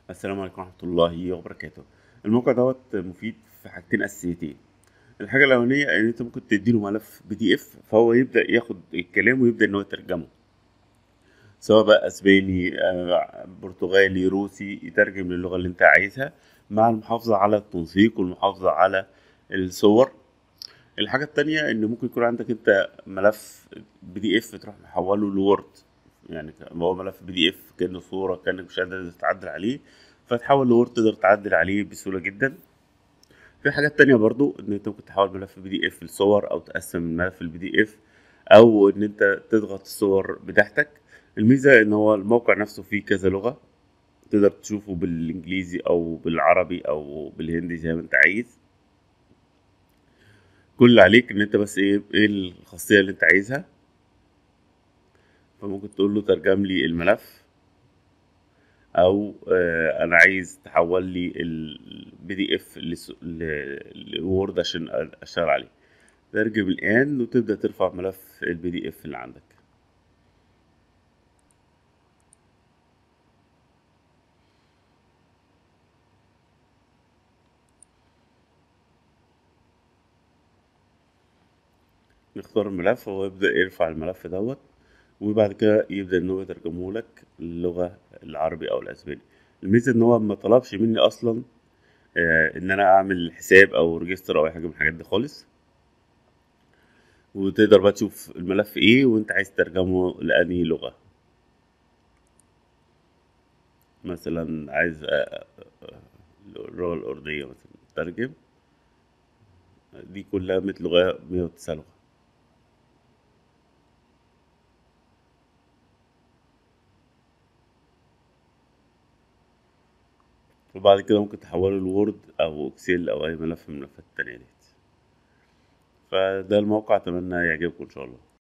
السلام عليكم ورحمة الله وبركاته الموقع دوت مفيد في حاجتين أساسيتين الحاجة الأولانية إن أنت ممكن تديله ملف بي دي إف فهو يبدأ ياخد الكلام ويبدأ إن هو يترجمه سواء بقى أسباني آه، برتغالي روسي يترجم للغة اللي أنت عايزها مع المحافظة على التنسيق والمحافظة على الصور الحاجة التانية إن ممكن يكون عندك أنت ملف بي دي إف تروح محوله لوورد يعني ك- هو ملف بي دي إف كأنه صورة كأنك مش قادر تعدل عليه فتحول لوورد تقدر تعدل عليه بسهولة جدا في حاجات تانية برضو ان انت ممكن تحول ملف بي دي اف لصور او تقسم الملف البي دي اف او ان انت تضغط الصور بتاعتك الميزة ان هو الموقع نفسه فيه كذا لغة تقدر تشوفه بالانجليزي او بالعربي او بالهندي زي ما انت عايز كل اللي عليك ان انت بس ايه ايه الخاصية اللي انت عايزها فممكن تقول له ترجم لي الملف او آه انا عايز تحول لي البي دي اف لوورد عشان اشتغل عليه ترجم الآن وتبدأ ترفع ملف البي دي اف اللي عندك نختار الملف وهو يبدأ يرفع الملف دوت وبعد كده يبدأ إن هو يترجمه لك اللغة العربي أو الأسباني الميزة إن هو ما طلبش مني أصلا آه، إن أنا أعمل حساب أو ريجستر أو أي حاجة من الحاجات دي خالص وتقدر بقى تشوف الملف إيه وأنت عايز تترجمه لأنهي لغة مثلا عايز آه، آه، اللغة الأردية مثلا ترجم دي كلها مية لغة مية وتسعة لغة وبعد كده ممكن تحوله لوورد أو إكسل أو أي ملف من الملفات التانية ديت فده الموقع أتمنى يعجبكم إن شاء الله